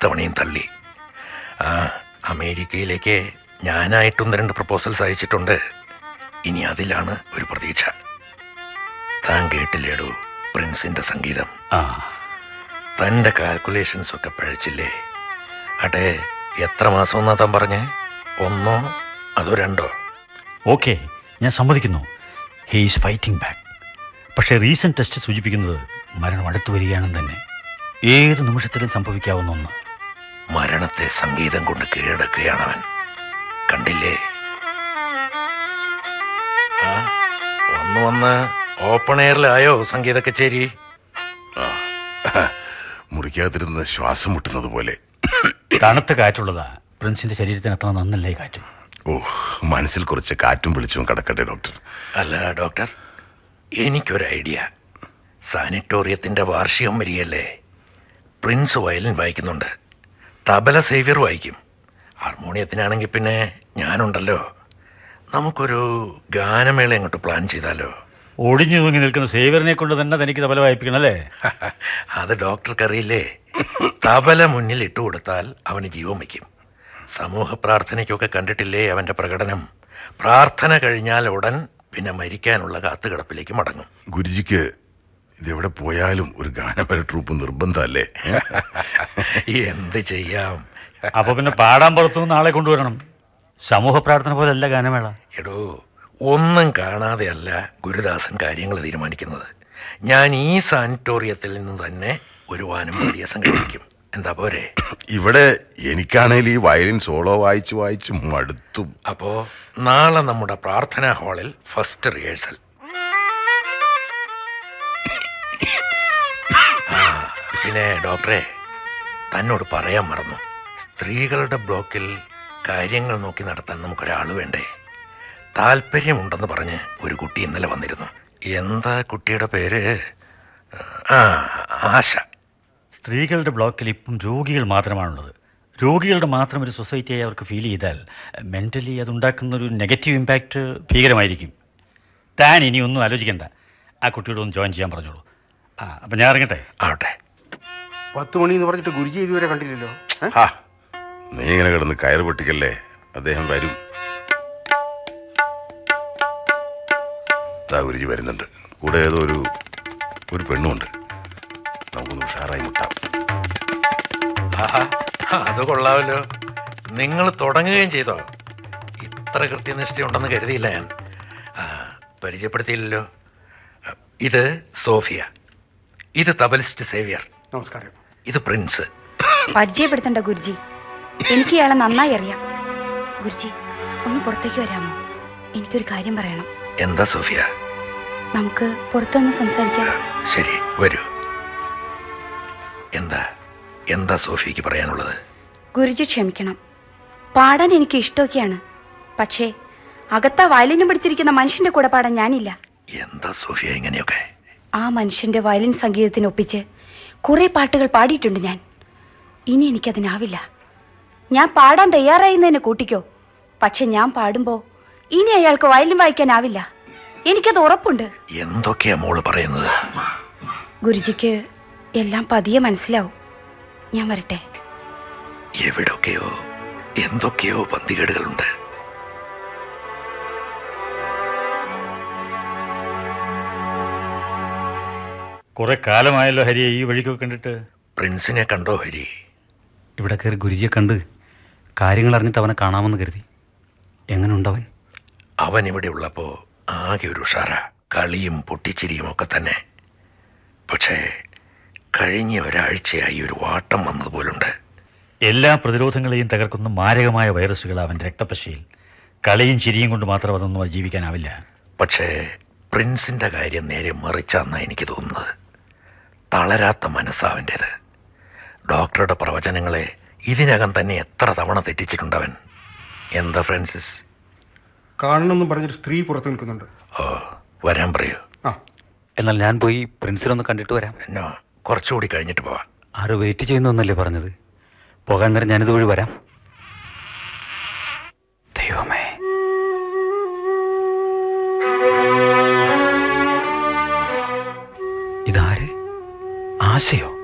ഇത്തവണയും തള്ളി ആ അമേരിക്കയിലേക്ക് ഞാനായിട്ടൊന്ന് രണ്ട് പ്രപ്പോസൽസ് അയച്ചിട്ടുണ്ട് ഇനി അതിലാണ് ഒരു പ്രതീക്ഷ താൻ കേട്ടില്ലേടൂ പ്രിൻസിന്റെ സംഗീതം ആ തൻ്റെ കാൽക്കുലേഷൻസ് ഒക്കെ പഴച്ചില്ലേ അട്ടെ എത്ര മാസം എന്നാ താൻ പറഞ്ഞേ ഒന്നോ അതോ രണ്ടോ ഓക്കെ ഞാൻ സമ്മതിക്കുന്നു ഹീ ഈസ് ഫൈറ്റിംഗ് ബാക്ക് പക്ഷേ റീസെൻറ്റ് ടെസ്റ്റ് സൂചിപ്പിക്കുന്നത് മരണം അടുത്തു വരികയാണെന്ന് തന്നെ ഏത് നിമിഷത്തിലും സംഭവിക്കാവുന്ന ഒന്ന് മരണത്തെ സംഗീതം കൊണ്ട് കീഴടക്കുകയാണവൻ കണ്ടില്ലേ ആ ഒന്ന് വന്ന് ഓപ്പൺ എയറിലായോ സംഗീത കച്ചേരി മുറിക്കാതിരുന്ന് ശ്വാസം മുട്ടുന്നത് പോലെ തണുത്ത കാറ്റുള്ളതാ പ്രിൻസിന്റെ ശരീരത്തിന് അത്ര നന്നല്ലേ ഈ കാറ്റ് ഓ മനസ്സിൽ കുറച്ച് കാറ്റും വെളിച്ചവും കിടക്കട്ടെ ഡോക്ടർ അല്ല ഡോക്ടർ എനിക്കൊരു ഐഡിയ സാനിറ്റോറിയത്തിൻ്റെ വാർഷികം വരികയല്ലേ പ്രിൻസ് വയലിൻ വായിക്കുന്നുണ്ട് തബല സേവ്യർ വായിക്കും ഹാർമോണിയത്തിനാണെങ്കിൽ പിന്നെ ഞാനുണ്ടല്ലോ നമുക്കൊരു ഗാനമേള അങ്ങോട്ട് പ്ലാൻ ചെയ്താലോ ഒടിഞ്ഞു തൂങ്ങി നിൽക്കുന്ന സേവറിനെ കൊണ്ട് തന്നെ തനിക്ക് തബല വായിപ്പിക്കണം അല്ലേ അത് ഡോക്ടർക്കറിയില്ലേ തബല മുന്നിൽ ഇട്ടു കൊടുത്താൽ അവന് ജീവൻ വയ്ക്കും സമൂഹ പ്രാർത്ഥനയ്ക്കൊക്കെ കണ്ടിട്ടില്ലേ അവൻ്റെ പ്രകടനം പ്രാർത്ഥന കഴിഞ്ഞാൽ ഉടൻ പിന്നെ മരിക്കാനുള്ള കാത്തുകിടപ്പിലേക്ക് മടങ്ങും ഗുരുജിക്ക് ഇതെവിടെ പോയാലും ഒരു ഗാനമേള ട്രൂപ്പ് നിർബന്ധമല്ലേ എന്ത് ചെയ്യാം അപ്പൊ പിന്നെ പാടാൻ പുറത്തുനിന്ന് ആളെ കൊണ്ടുവരണം സമൂഹ പ്രാർത്ഥന പോലല്ല ഗാനമേള എടോ ഒന്നും കാണാതെയല്ല ഗുരുദാസൻ കാര്യങ്ങൾ തീരുമാനിക്കുന്നത് ഞാൻ ഈ സാനിറ്റോറിയത്തിൽ നിന്ന് തന്നെ ഒരു വാനം മീഡിയ സംഘടിപ്പിക്കും എന്താ പോരെ ഇവിടെ എനിക്കാണേൽ ഈ വയലിൻ സോളോ വായിച്ച് വായിച്ച് മടുത്തു അപ്പോ നാളെ നമ്മുടെ പ്രാർത്ഥനാ ഹാളിൽ ഫസ്റ്റ് റിഹേഴ്സൽ ആ പിന്നെ ഡോക്ടറെ തന്നോട് പറയാൻ മറന്നു സ്ത്രീകളുടെ ബ്ലോക്കിൽ കാര്യങ്ങൾ നോക്കി നടത്താൻ നമുക്കൊരാൾ വേണ്ടേ താല്പര്യമുണ്ടെന്ന് പറഞ്ഞ് ഒരു കുട്ടി ഇന്നലെ വന്നിരുന്നു എന്താ കുട്ടിയുടെ പേര് ആ ആശ സ്ത്രീകളുടെ ബ്ലോക്കിൽ ഇപ്പം രോഗികൾ മാത്രമാണുള്ളത് രോഗികളുടെ മാത്രം ഒരു സൊസൈറ്റിയായി അവർക്ക് ഫീൽ ചെയ്താൽ മെൻ്റലി അതുണ്ടാക്കുന്ന ഒരു നെഗറ്റീവ് ഇമ്പാക്റ്റ് ഭീകരമായിരിക്കും താൻ ഇനി ഒന്നും ആലോചിക്കണ്ട ആ കുട്ടിയോട് ഒന്ന് ജോയിൻ ചെയ്യാൻ പറഞ്ഞോളൂ ആ അപ്പം ഞാൻ ഇറങ്ങട്ടെ ആവട്ടെ പത്ത് മണി എന്ന് പറഞ്ഞിട്ട് ഗുരുജി ഇതുവരെ കണ്ടില്ലല്ലോ ഏ? ഹാ നീ ഇങ്ങനെ കിടന്ന് കയറ് പൊട്ടിക്കല്ലേ അദ്ദേഹം വരും ദാ ഗുരുജി വരുന്നുണ്ട് കൂടെ ഏതോ ഒരു ഒരു പെണ്ണുമുണ്ട് നമുക്കൊന്ന് ഉഷാറായി മുട്ടാം ആഹാ അത് കൊള്ളാമല്ലോ നിങ്ങൾ തുടങ്ങുകയും ചെയ്തോ ഇത്ര കൃത്യനിഷ്ഠയുണ്ടെന്ന് കരുതിയില്ല ഞാൻ ആ, പരിചയപ്പെടുത്തിയില്ലല്ലോ ഇത് സോഫിയ ഇത് തബലിസ്റ്റ് സേവിയർ നമസ്കാരം ഇത് പ്രിൻസ് പരിചയപ്പെടുത്തണ്ട ഗുരുജി എനിക്ക് ഇയാളെ നന്നായി അറിയാം ഗുരുജി ഒന്ന് പുറത്തേക്ക് വരാമോ എനിക്കൊരു കാര്യം പറയണം എന്താ സോഫിയ നമുക്ക് പുറത്തുനിന്ന് സംസാരിക്കാം ശരി വരൂ എന്താ എന്താ സോഫിയക്ക് പറയാനുള്ളത് ഗുരുജി ക്ഷമിക്കണം പാടാൻ എനിക്ക് ഇഷ്ടമൊക്കെയാണ് പക്ഷേ അകത്ത വയലിനും പിടിച്ചിരിക്കുന്ന മനുഷ്യന്റെ കൂടെ പാടാൻ ഞാനില്ല എന്താ സോഫിയ ഇങ്ങനെയൊക്കെ ആ മനുഷ്യന്റെ വയലിൻ സംഗീതത്തിനൊപ്പിച്ച് കുറെ പാട്ടുകൾ പാടിയിട്ടുണ്ട് ഞാൻ ഇനി എനിക്കതിനാവില്ല ഞാൻ പാടാൻ തയ്യാറായിരുന്നതിനെ കൂട്ടിക്കോ പക്ഷെ ഞാൻ പാടുമ്പോൾ ഇനി അയാൾക്ക് വയലിൻ വായിക്കാനാവില്ല എനിക്കത് ഉറപ്പുണ്ട് എന്തൊക്കെയാ മോള് പറയുന്നത് ഗുരുജിക്ക് എല്ലാം പതിയെ മനസ്സിലാവും ഞാൻ വരട്ടെ എവിടൊക്കെയോ എന്തൊക്കെയോ പന്തികേടുകളുണ്ട് കുറെ കാലമായല്ലോ ഹരിയെ ഈ വഴിക്കൊക്കെ കണ്ടിട്ട് പ്രിൻസിനെ കണ്ടോ ഹരി ഇവിടെ കയറി ഗുരുജിയെ കണ്ട് കാര്യങ്ങൾ അറിഞ്ഞിട്ട് അവനെ കാണാമെന്ന് കരുതി എങ്ങനെ ഉണ്ടവൻ അവൻ ഇവിടെ ഉള്ളപ്പോ ആകെ ഒരു ഉഷാറ കളിയും പൊട്ടിച്ചിരിയും ഒക്കെ തന്നെ പക്ഷേ കഴിഞ്ഞ ഒരാഴ്ചയായി ഒരു വാട്ടം വന്നതുപോലുണ്ട് എല്ലാ പ്രതിരോധങ്ങളെയും തകർക്കുന്ന മാരകമായ വൈറസുകൾ അവൻ്റെ രക്തപശയിൽ കളിയും ചിരിയും കൊണ്ട് മാത്രം അതൊന്നും അതിജീവിക്കാനാവില്ല പക്ഷേ പ്രിൻസിന്റെ കാര്യം നേരെ മറിച്ചാന്നാ എനിക്ക് തോന്നുന്നത് തളരാത്ത മനസ്സാ അവൻ്റേത് ഡോക്ടറുടെ പ്രവചനങ്ങളെ ഇതിനകം തന്നെ എത്ര തവണ തെറ്റിച്ചിട്ടുണ്ടവൻ എന്താ ഫ്രാൻസിസ് കാണണമെന്ന് പറഞ്ഞൊരു സ്ത്രീ പുറത്ത് നിൽക്കുന്നുണ്ട് ഓ വരാൻ പറയൂ ആ എന്നാൽ ഞാൻ പോയി പ്രിൻസിനൊന്ന് കണ്ടിട്ട് വരാം എന്നോ കുറച്ചുകൂടി കഴിഞ്ഞിട്ട് പോവാം ആരോ വെയിറ്റ് ചെയ്യുന്നൊന്നല്ലേ പറഞ്ഞത് പോകാൻ നേരം ഞാനിത് വഴി വരാം ദൈവമേ ഇതാര് ആശയോ